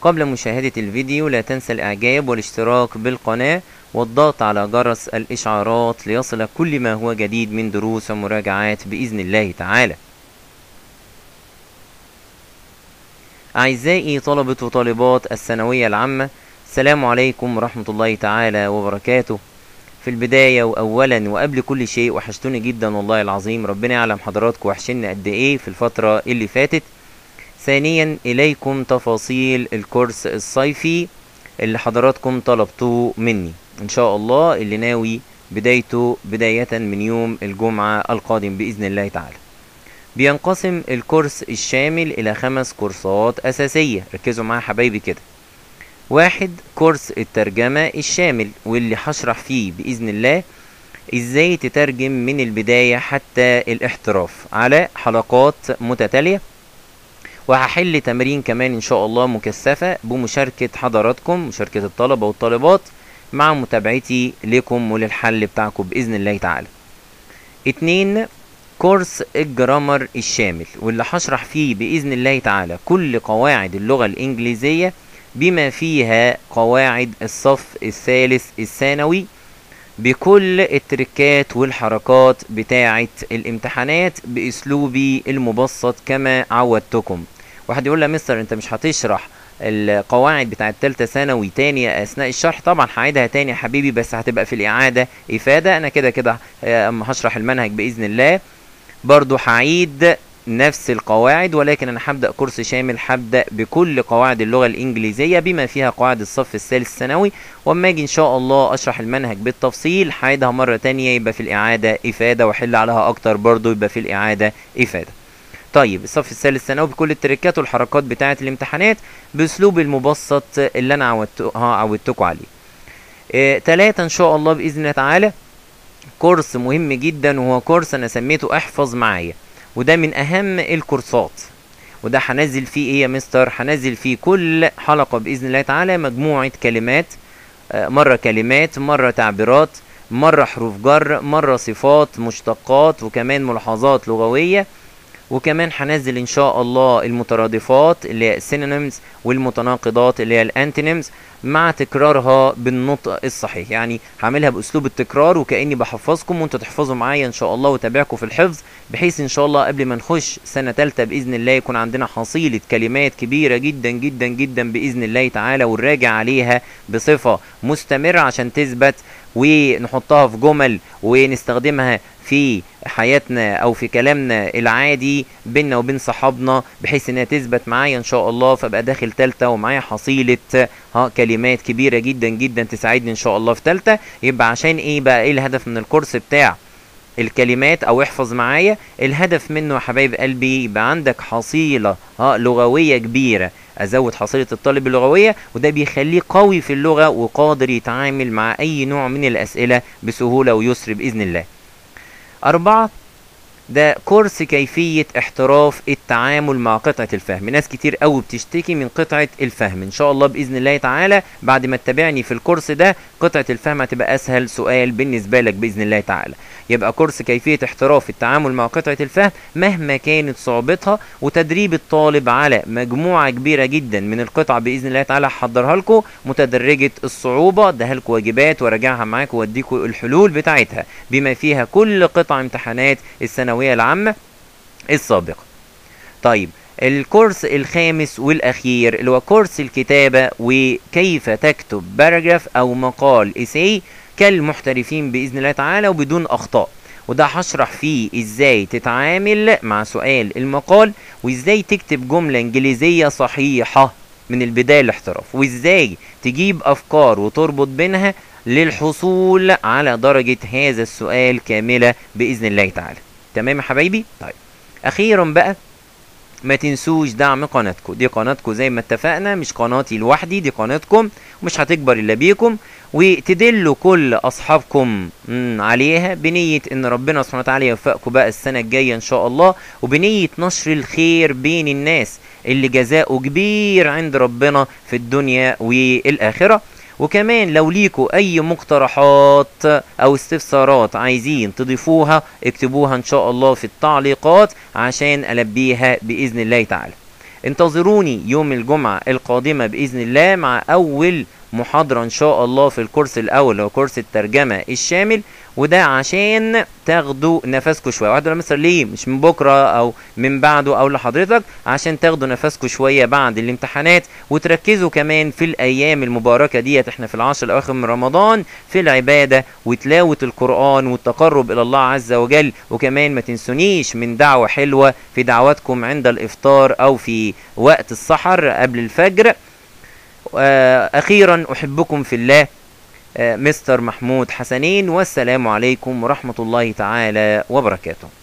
قبل مشاهدة الفيديو لا تنسى الاعجاب والاشتراك بالقناة والضغط على جرس الاشعارات ليصل كل ما هو جديد من دروس ومراجعات باذن الله تعالى أعزائي طلبة وطالبات الثانوية العامة السلام عليكم ورحمة الله تعالى وبركاته في البداية وأولا وقبل كل شيء وحشتوني جدا والله العظيم ربنا يعلم حضراتكم وحشني قد إيه في الفترة اللي فاتت ثانيا إليكم تفاصيل الكورس الصيفي اللي حضراتكم طلبتوه مني إن شاء الله اللي ناوي بدايته بداية من يوم الجمعة القادم بإذن الله تعالى بينقسم الكورس الشامل إلى خمس كورسات أساسية ركزوا معايا حبايبي كده واحد كورس الترجمة الشامل واللي هشرح فيه بإذن الله ازاي تترجم من البداية حتى الاحتراف على حلقات متتالية وهحل تمارين كمان ان شاء الله مكثفة بمشاركة حضراتكم مشاركة الطلبة والطالبات مع متابعتي لكم وللحل بتاعكم بإذن الله تعالى اتنين كورس الجرامر الشامل واللي هشرح فيه بإذن الله تعالى كل قواعد اللغة الإنجليزية بما فيها قواعد الصف الثالث الثانوي بكل التركات والحركات بتاعة الامتحانات باسلوبي المبسط كما عودتكم واحد يقول لي مستر انت مش هتشرح القواعد بتاعة تالتة ثانوي تاني اثناء الشرح طبعا هعيدها تاني يا حبيبي بس هتبقى في الاعادة افادة انا كده كده اما هشرح المنهج باذن الله برضو هعيد نفس القواعد ولكن انا هبدا كورس شامل هبدا بكل قواعد اللغه الانجليزيه بما فيها قواعد الصف الثالث الثانوي واما اجي ان شاء الله اشرح المنهج بالتفصيل هعيدها مره تانية يبقى في الاعاده افاده واحل عليها اكتر برضو يبقى في الاعاده افاده طيب الصف الثالث الثانوي بكل التريكات والحركات بتاعه الامتحانات باسلوب المبسط اللي انا عودتكم عودتكم عليه إيه تلاتة ان شاء الله باذن الله تعالى كورس مهم جدا وهو كورس انا سميته احفظ معايا وده من اهم الكورسات وده هنزل فيه ايه يا مستر هنزل فيه كل حلقة باذن الله تعالى مجموعة كلمات مرة كلمات مرة تعبيرات مرة حروف جر مرة صفات مشتقات وكمان ملاحظات لغوية وكمان هنزل ان شاء الله المترادفات اللي هي السينونيمز والمتناقضات اللي هي الانتونيمز مع تكرارها بالنطق الصحيح يعني هعملها باسلوب التكرار وكاني بحفظكم وانتوا تحفظوا معايا ان شاء الله وتابعكم في الحفظ بحيث ان شاء الله قبل ما نخش سنه ثالثه باذن الله يكون عندنا حصيله كلمات كبيره جدا جدا جدا باذن الله تعالى ونراجع عليها بصفه مستمره عشان تثبت ونحطها في جمل ونستخدمها في حياتنا او في كلامنا العادي بينا وبين صحابنا بحيث انها تثبت معايا ان شاء الله فابقى داخل تالتة ومعايا حصيلة ها كلمات كبيرة جدا جدا تساعدني ان شاء الله في تالتة يبقى عشان ايه بقى ايه الهدف من الكورس بتاع الكلمات او احفظ معايا الهدف منه يا حبايب قلبي يبقى عندك حصيلة ها لغوية كبيرة ازود حصيلة الطالب اللغوية وده بيخليه قوي في اللغة وقادر يتعامل مع اي نوع من الاسئلة بسهولة ويسر باذن الله أربعة ده كورس كيفية احتراف التعامل مع قطعة الفهم ناس كتير قوي بتشتكي من قطعة الفهم ان شاء الله بإذن الله تعالى بعد ما تتابعني في الكورس ده قطعة الفهم هتبقى اسهل سؤال بالنسبة لك بإذن الله تعالى يبقى كورس كيفية احتراف التعامل مع قطعة الفهم مهما كانت صعوبتها وتدريب الطالب على مجموعة كبيرة جدا من القطع بإذن الله تعالى هحضرها لكم متدرجة الصعوبة اديها لكم واجبات وراجعها معاكم واديكم الحلول بتاعتها بما فيها كل قطع امتحانات الثانوية العامة السابقة طيب الكورس الخامس والاخير اللي هو كورس الكتابة وكيف تكتب باراجراف او مقال اساي كالمحترفين باذن الله تعالى وبدون اخطاء وده هشرح فيه ازاي تتعامل مع سؤال المقال وازاي تكتب جملة انجليزية صحيحة من البداية للاحتراف وازاي تجيب افكار وتربط بينها للحصول على درجة هذا السؤال كاملة باذن الله تعالى تمام يا حبايبي طيب اخيرا بقى ما تنسوش دعم قناتكم دي قناتكم زي ما اتفقنا مش قناتي لوحدي دي قناتكم ومش هتكبر الا بيكم وتدلوا كل اصحابكم عليها بنية ان ربنا سبحانه وتعالى يوفقكم بقى السنة الجاية ان شاء الله وبنية نشر الخير بين الناس اللي جزاؤه كبير عند ربنا في الدنيا والاخرة وكمان لو ليكوا اي مقترحات او استفسارات عايزين تضيفوها اكتبوها ان شاء الله في التعليقات عشان البيها باذن الله تعالى انتظروني يوم الجمعة القادمة بإذن الله مع أول محاضرة إن شاء الله في الكورس الأول هو كورس الترجمة الشامل وده عشان تاخدوا نفسكم شويه واحد يقول مستر ليه مش من بكره او من بعده او لحضرتك عشان تاخدوا نفسكم شويه بعد الامتحانات وتركزوا كمان في الايام المباركه ديت احنا في العشر الاواخر من رمضان في العباده وتلاوه القران والتقرب الى الله عز وجل وكمان ما تنسونيش من دعوه حلوه في دعواتكم عند الافطار او في وقت السحر قبل الفجر آه، اخيرا احبكم في الله آه، مستر محمود حسنين والسلام عليكم ورحمه الله تعالى وبركاته